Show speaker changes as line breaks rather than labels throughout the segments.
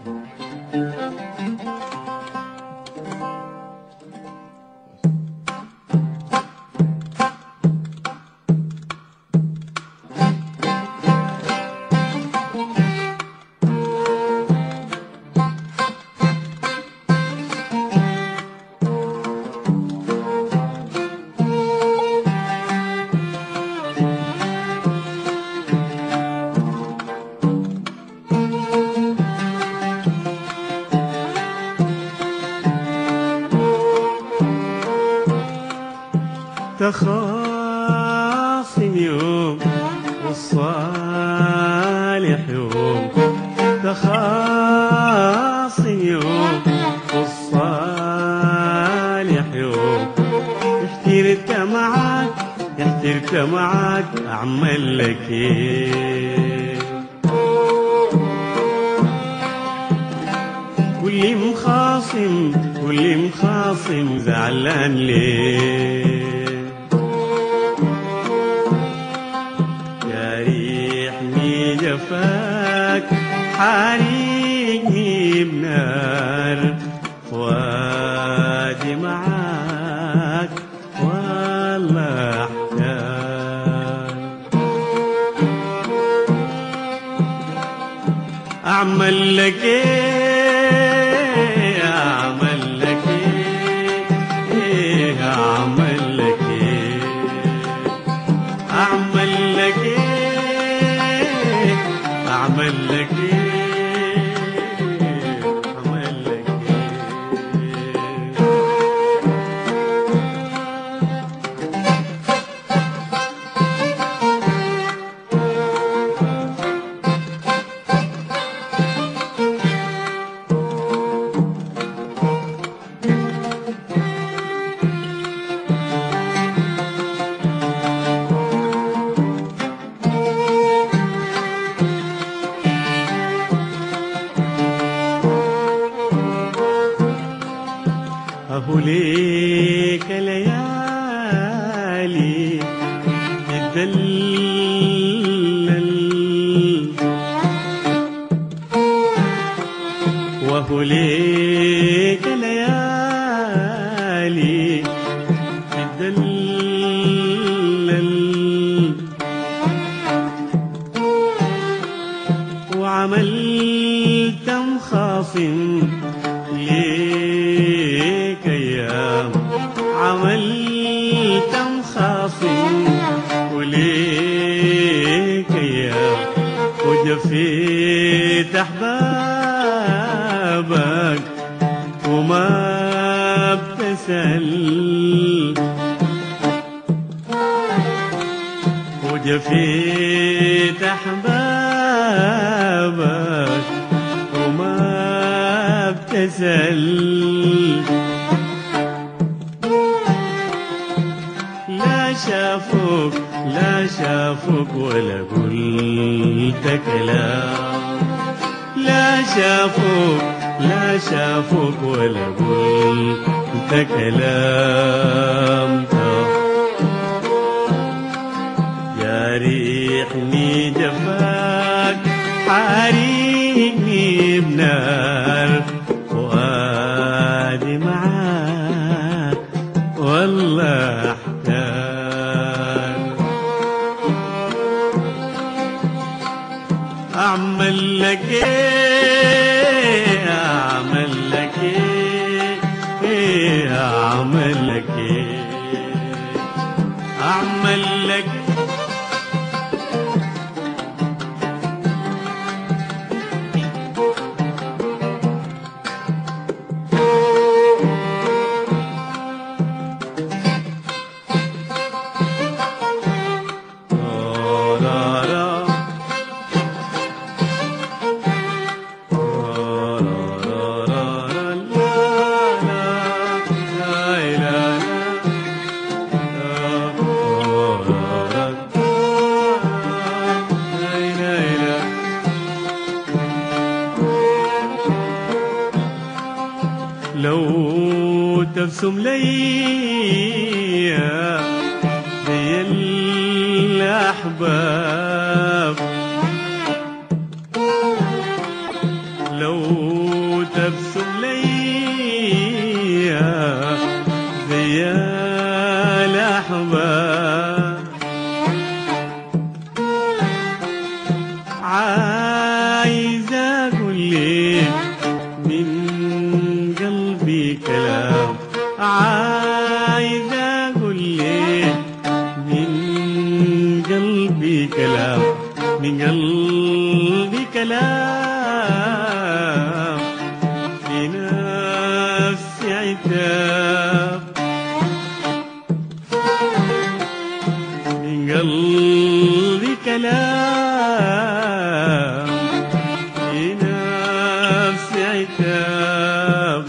تخاصم يوم والصالح يوم تخاصم يوم والصالح يوم احترت معاك احترت معاك اعمل لك ايه واللي مخاصم واللي مخاصم زعلان ليه يا ريحني جفاك حريقني بنار وادي معاك والله احتاج اعمل لك ايه اعمل لك ايه اعمل لك ايه اعمل لك ايه اعمل لك ايه اعمل لك ايه أهو ليك ليالي تدلل وهو ليك ليالي تدلل وعملت مخاصم ليك ايام عملت مخاصم وليك ايام وجفيت احبابك وما بتسأل وجفيت احبابك وما بتسأل لا شافوك لا شافوك ولا قلت كلام لا شافوك لا شافوك ولا قلت كلام يا ريحني جفاك حريقني بنار فؤادي معاك والله احتاج اعمل لك ايه اعمل لك ايه ايه اعمل لك ايه اعمل لك را را لو تبسم لي زي الأحباب لو تبسم لي زي الأحباب عايز أقول لك من قلبي كلام عايز أقول لك من قلبي كلام من قلبي كلام في نفسي عتاب من قلبي كلام في نفسي عتاب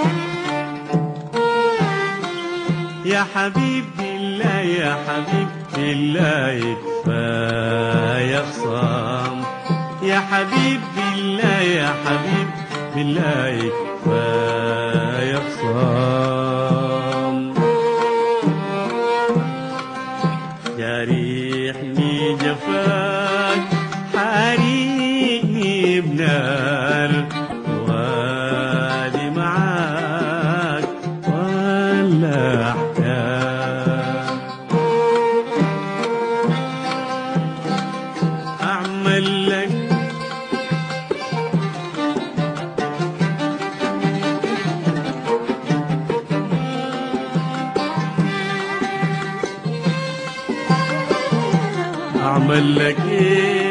يا حبيب بالله يا حبيب بالله كفاية خصام يا حبيب بالله يا حبيب بالله كفاية خصام جارحني جفاك حريقني بنار وادي معاك ولا احتاج اعمل لك اعمل لك ايه